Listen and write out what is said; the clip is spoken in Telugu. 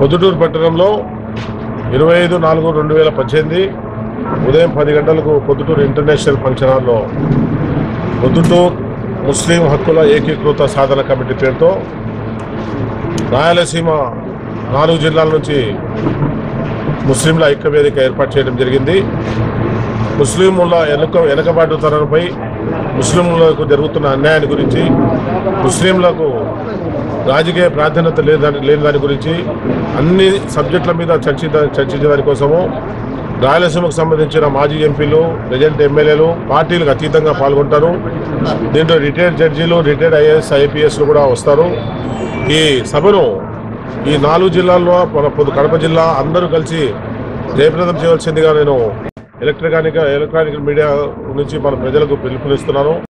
పొద్దుటూరు పట్టణంలో ఇరవై ఐదు నాలుగు రెండు వేల పద్దెనిమిది ఉదయం పది గంటలకు పొద్దుటూరు ఇంటర్నేషనల్ ఫంక్షన్ హాల్లో పొద్దుటూరు ముస్లిం హక్కుల ఏకీకృత సాధన కమిటీ పేరుతో రాయలసీమ నాలుగు జిల్లాల నుంచి ముస్లింల ఐక్యవేదిక ఏర్పాటు చేయడం జరిగింది ముస్లింల వెనుక వెనుకబాటుతనంపై ముస్లింలకు జరుగుతున్న అన్యాయాన్ని గురించి ముస్లింలకు రాజకీయ ప్రాధాన్యత లేదని లేని దాని గురించి అన్ని సబ్జెక్టుల మీద చర్చి చర్చించడాని కోసము రాయలసీమకు సంబంధించిన మాజీ ఎంపీలు ప్రజెంట్ ఎమ్మెల్యేలు పార్టీలకు అతీతంగా పాల్గొంటారు దీంట్లో రిటైర్డ్ జడ్జీలు రిటైర్డ్ ఐఏఎస్ ఐపీఎస్లు కూడా వస్తారు ఈ సభను ఈ నాలుగు జిల్లాల్లో మన పొద్దు కడప జిల్లా అందరూ కలిసి జయప్రదం చేయవలసిందిగా నేను ఎలక్ట్రానిక్ ఎలక్ట్రానిక్ మీడియా నుంచి మన ప్రజలకు పిలుపునిస్తున్నాను